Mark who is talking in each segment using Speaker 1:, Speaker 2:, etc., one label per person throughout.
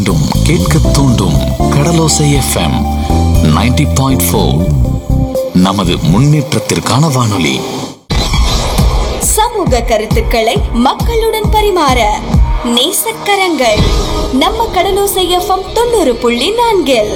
Speaker 1: மீண்டும் கேட்க தூண்டும் கடலோசை எஃப்எம் 90.4 பாயிண்ட் ஃபோர் நமது முன்னேற்றத்திற்கான வானொலி
Speaker 2: சமூக கருத்துக்களை மக்களுடன் பரிமாற நேசக்கரங்கள் நம்ம கடலோசை எஃப்எம் தொண்ணூறு புள்ளி நான்கில்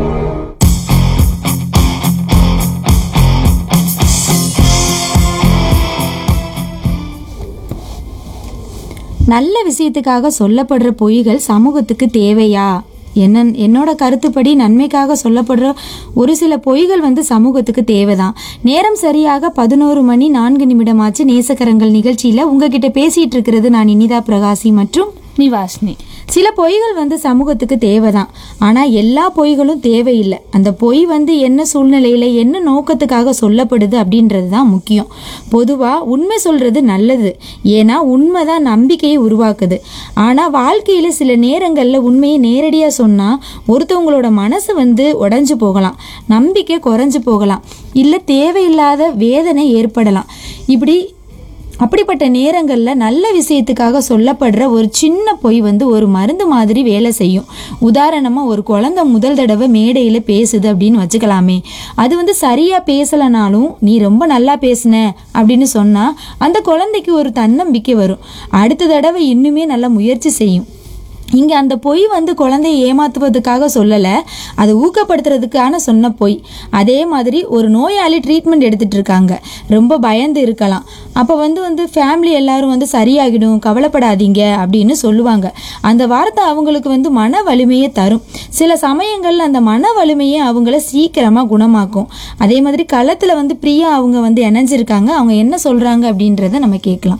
Speaker 3: நல்ல விஷயத்துக்காக சொல்லப்படுற பொய்கள் சமூகத்துக்கு தேவையா என்ன என்னோட கருத்துப்படி நன்மைக்காக சொல்லப்படுற ஒரு சில பொய்கள் வந்து சமூகத்துக்கு தேவைதான் நேரம் சரியாக பதினோரு மணி நான்கு நிமிடமாச்சு நேசக்கரங்கள் நிகழ்ச்சியில உங்ககிட்ட பேசிட்டு இருக்கிறது நான் இனிதா பிரகாசி மற்றும்
Speaker 4: நிவாஷினி
Speaker 3: சில பொய்கள் வந்து சமூகத்துக்கு தேவைதான் ஆனா எல்லா பொய்களும் தேவையில்லை அந்த பொய் வந்து என்ன சூழ்நிலையில என்ன நோக்கத்துக்காக சொல்லப்படுது அப்படின்றது தான் முக்கியம் பொதுவா உண்மை சொல்றது நல்லது ஏன்னா உண்மைதான் நம்பிக்கையை உருவாக்குது ஆனா வாழ்க்கையில சில நேரங்கள்ல உண்மையை நேரடியா சொன்னா ஒருத்தவங்களோட மனசு வந்து உடைஞ்சு போகலாம் நம்பிக்கை குறைஞ்சு போகலாம் இல்ல தேவையில்லாத வேதனை ஏற்படலாம் இப்படி அப்படிப்பட்ட நேரங்களில் நல்ல விஷயத்துக்காக சொல்லப்படுற ஒரு சின்ன பொய் வந்து ஒரு மருந்து மாதிரி வேலை செய்யும் உதாரணமாக ஒரு குழந்தை முதல் தடவை மேடையில் பேசுது அப்படின்னு வச்சுக்கலாமே அது வந்து சரியாக பேசலைனாலும் நீ ரொம்ப நல்லா பேசுன அப்படின்னு சொன்னால் அந்த குழந்தைக்கு ஒரு தன்னம்பிக்கை வரும் அடுத்த தடவை இன்னுமே நல்லா முயற்சி செய்யும் இங்கே அந்த பொய் வந்து குழந்தையை ஏமாத்துவதுக்காக சொல்லலை அதை ஊக்கப்படுத்துறதுக்கான சொன்ன பொய் அதே மாதிரி ஒரு நோயாளி ட்ரீட்மெண்ட் எடுத்துட்டு இருக்காங்க ரொம்ப பயந்து இருக்கலாம் அப்போ வந்து வந்து ஃபேமிலி எல்லாரும் வந்து சரியாகிடும் கவலைப்படாதீங்க அப்படின்னு சொல்லுவாங்க அந்த வார்த்தை அவங்களுக்கு வந்து மன வலிமையை தரும் சில சமயங்களில் அந்த மன வலிமையை அவங்கள சீக்கிரமாக குணமாக்கும் அதே மாதிரி களத்தில் வந்து பிரியா அவங்க வந்து இணைஞ்சிருக்காங்க அவங்க என்ன சொல்கிறாங்க அப்படின்றத நம்ம கேட்கலாம்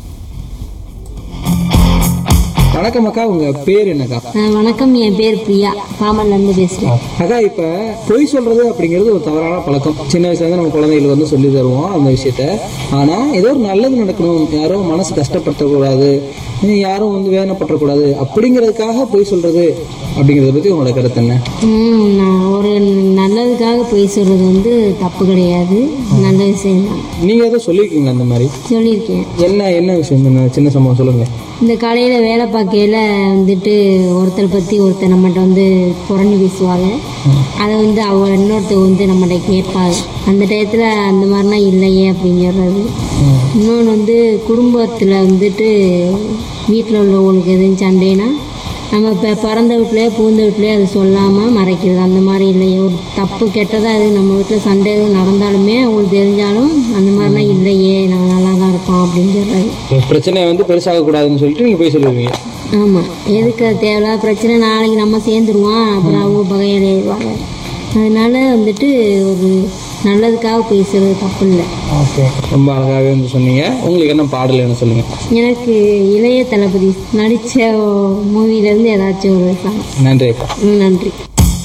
Speaker 5: வணக்கம் அக்கா உங்க பேர் என்னக்கா
Speaker 6: அஹ் வணக்கம் என் பேர் பிரியா பாமன்ல இருந்து பேசுறேன்
Speaker 5: அக்கா இப்ப பொய் சொல்றது அப்படிங்கிறது ஒரு தவறான பழக்கம் சின்ன வயசுல இருந்து நம்ம குழந்தைகளுக்கு வந்து சொல்லி தருவோம் அந்த விஷயத்த ஆனா ஏதோ ஒரு நல்லது நடக்கணும் யாரோ மனசு கஷ்டப்படுத்தக்கூடாது யாரும் வந்து வேதனைப்பற்றக்கூடாது அப்படிங்கிறதுக்காக பொய் சொல்றது அப்படிங்கறத பத்தி உங்களோட கருத்து என்ன
Speaker 6: உம், நான் ஒரு நல்லதுக்காக பொய் சொல்றது வந்து தப்பு கிடையாது நல்ல விஷயம்தான்
Speaker 5: நீங்க ஏதோ சொல்லியிருக்கீங்களா அந்த மாதிரி
Speaker 6: சொல்லியிருக்கேன்
Speaker 5: என்ன என்ன விஷயம் என்ன சின்ன சம்பவம் சொல்லுங்க
Speaker 6: இந்த கடையில் வேலை பார்க்கையில் வந்துட்டு ஒருத்தர் பற்றி ஒருத்தர் நம்மகிட்ட வந்து புறணி பேசுவாங்க அதை வந்து அவங்க இன்னொருத்தர் வந்து நம்மகிட்ட கேட்பாங்க அந்த டயத்தில் அந்த மாதிரிலாம் இல்லையே அப்படின்னு சொல்கிறது இன்னொன்று வந்து குடும்பத்தில் வந்துட்டு வீட்டில் உள்ளவங்களுக்கு எதுவும் சண்டைனா நம்ம இப்போ பிறந்த வீட்லையோ பூந்த வீட்லையோ அது சொல்லாமல் மறைக்கிறது அந்த மாதிரி இல்லையே ஒரு தப்பு கெட்டதாக அது நம்ம வீட்டில் சண்டை எதுவும் நடந்தாலுமே அவங்களுக்கு தெரிஞ்சாலும் அந்த மாதிரிலாம் இல்லையே நாங்கள் நல்லா தான் இருக்கோம் அப்படின்னு சொல்கிறது
Speaker 5: ஒரு பிரச்சனை வந்து பெருசாக கூடாதுன்னு சொல்லிட்டு நீங்க போய் சொல்லுவீங்க
Speaker 6: ஆமாம் எதுக்கு அது தேவையில்லாத பிரச்சனை நாளைக்கு நம்ம சேர்ந்துருவோம் அப்புறம் அவங்க பகையிடுவாங்க அதனால வந்துட்டு ஒரு நல்லதுக்காக பேசுறது தப்பு இல்லை
Speaker 5: ஓகே ரொம்ப அழகாகவே வந்து சொன்னீங்க உங்களுக்கு என்ன பாடல் என்ன சொல்லுங்க
Speaker 6: எனக்கு இளைய தளபதி நடித்த மூவிலேருந்து ஏதாச்சும் ஒரு சாங்
Speaker 5: நன்றி அக்கா
Speaker 6: ம், நன்றி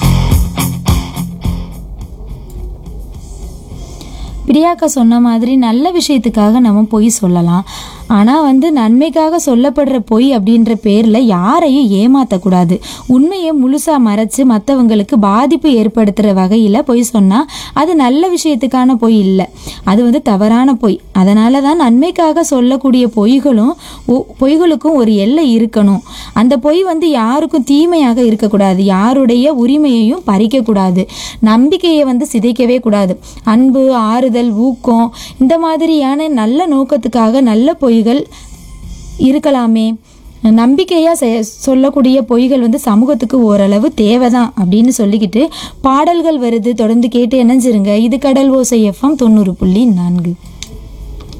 Speaker 3: பிரியாக்கா சொன்ன மாதிரி நல்ல விஷயத்துக்காக நம்ம பொய் சொல்லலாம் ஆனால் வந்து நன்மைக்காக சொல்லப்படுற பொய் அப்படின்ற பேரில் யாரையும் ஏமாற்றக்கூடாது உண்மையை முழுசாக மறைச்சு மற்றவங்களுக்கு பாதிப்பு ஏற்படுத்துகிற வகையில் பொய் சொன்னால் அது நல்ல விஷயத்துக்கான பொய் இல்லை அது வந்து தவறான பொய் அதனால தான் நன்மைக்காக சொல்லக்கூடிய பொய்களும் ஒ- பொய்களுக்கும் ஒரு எல்லை இருக்கணும் அந்த பொய் வந்து யாருக்கும் தீமையாக இருக்கக்கூடாது யாருடைய உரிமையையும் பறிக்கக்கூடாது நம்பிக்கையை வந்து சிதைக்கவே கூடாது அன்பு ஆறுதல் ஊக்கம் இந்த மாதிரியான நல்ல நோக்கத்துக்காக நல்ல பொய்கள் இருக்கலாமே நம்பிக்கையாக செ- சொல்லக்கூடிய பொய்கள் வந்து சமூகத்துக்கு ஓரளவு தேவைதான் அப்படின்னு சொல்லிக்கிட்டு பாடல்கள் வருது தொடர்ந்து கேட்டு இணைஞ்சிருங்க இது கடல் ஓசை எஃப்எம் தொண்ணூறு புள்ளி நான்கு